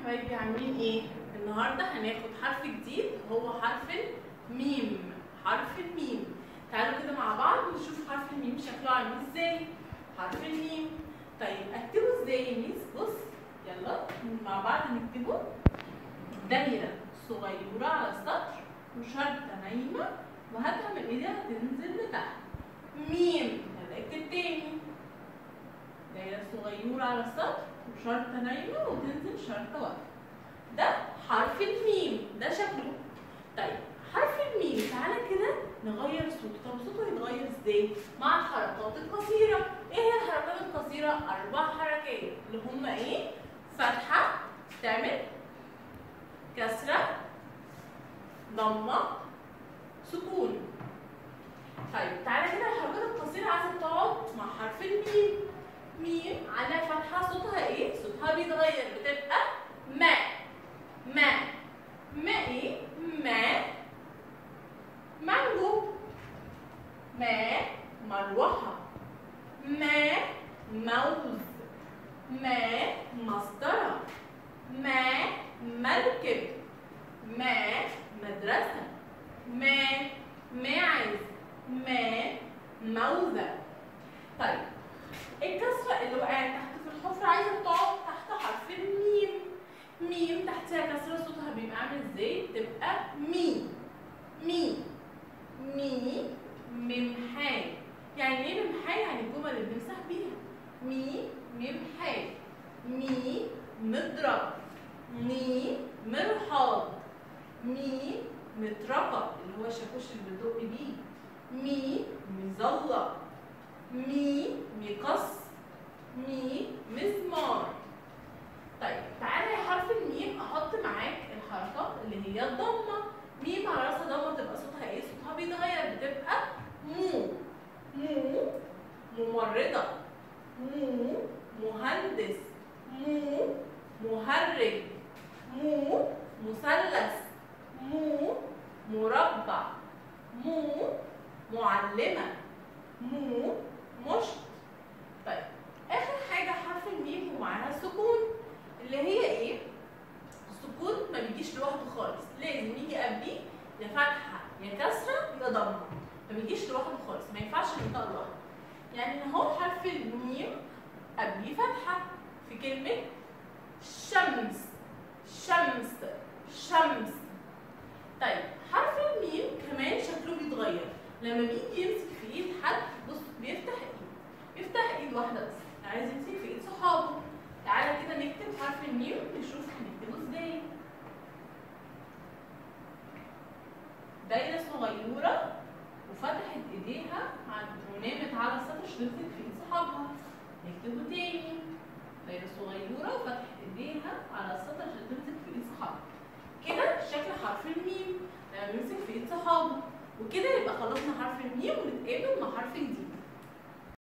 حبايبي عاملين ايه؟ النهارده هناخد حرف جديد هو حرف الميم حرف الميم تعالوا كده مع بعض نشوف حرف الميم شكله عامل ازاي حرف الميم طيب اكتبه ازاي يا ميس بص يلا مع بعض نكتبه دايرة صغيرة على السطر وشرطة نايمة وهاتها من ايديها تنزل لتحت ميم يلا اكتب تاني دايرة صغيرة على السطر وشرطة نايمة وتنزل شرطة واقفة ده حرف الميم ده شكله طيب حرف الميم تعالى كده نغير صوته طب صوته هيتغير ازاي؟ مع الحركات القصيرة ايه هي الحركات القصيرة؟ أربع حركات اللي هما ايه؟ فتحة تعمل كسرة ضمة سكون طيب تعالى كده الحركات القصيرة عايزة تقعد مع حرف الميم ميم على فتحة صوتها ايه؟ صوتها بيتغير بتبقى ما ما ما ايه؟ ما مانجو ما مروحة ما موز ما مسطرة ما مركب ما مدرسة ما ماعز ما موزة طيب الكسرة اللي وقعت تحت في الحفرة عايزة تقعد تحت حرف الميم ميم تحتها كسرة صوتها بيبقى عامل ازاي؟ تبقى مي مي مي ممحاي يعني ايه ممحاي؟ يعني الجمل اللي بنمسح بيها مي ممحاي مي مضرب مي مرحاض مي مطرقة اللي هو الشاكوش اللي بندق بيه مي مظلة مي مقص مي مسمار طيب تعالى يا حرف الميم احط معاك الحركات اللي هي الضمه ميم على راسها ضمه تبقى صوتها ايه صوتها بيتغير بتبقى مو مو ممرضه مو مهندس مو مهرج مو مثلث مو مربع مو معلمه مو مشط طيب اخر حاجه حرف الميم ومعاها سكون اللي هي ايه السكون ما بيجيش لوحده خالص لازم يجي قبليه يا فتحه يا كسره يا ضمه ما بيجيش لوحده خالص ما ينفعش ينطق لوحده يعني اهو حرف الميم قبليه فتحه في كلمه شمس شمس شمس طيب حرف الميم كمان شكله بيتغير لما بيجي يمسك في ايد حد بص بيفتح ايد يفتح ايد واحده بس عايز يمسك في ايد صحابه تعالى كده نكتب حرف الميم نشوف هنكتبه ازاي دايرة صغيرة وفتحت ايديها ونامت على السطر عشان تمسك في ايد صحابها نكتبه تاني دايرة صغيرة وفتحت ايديها على السطر عشان تمسك في ايد صحابها كده شكل حرف الميم لما بيمسك في ايد صحابه وكده يبقى خلصنا حرف الميم ونتقابل مع حرف جديد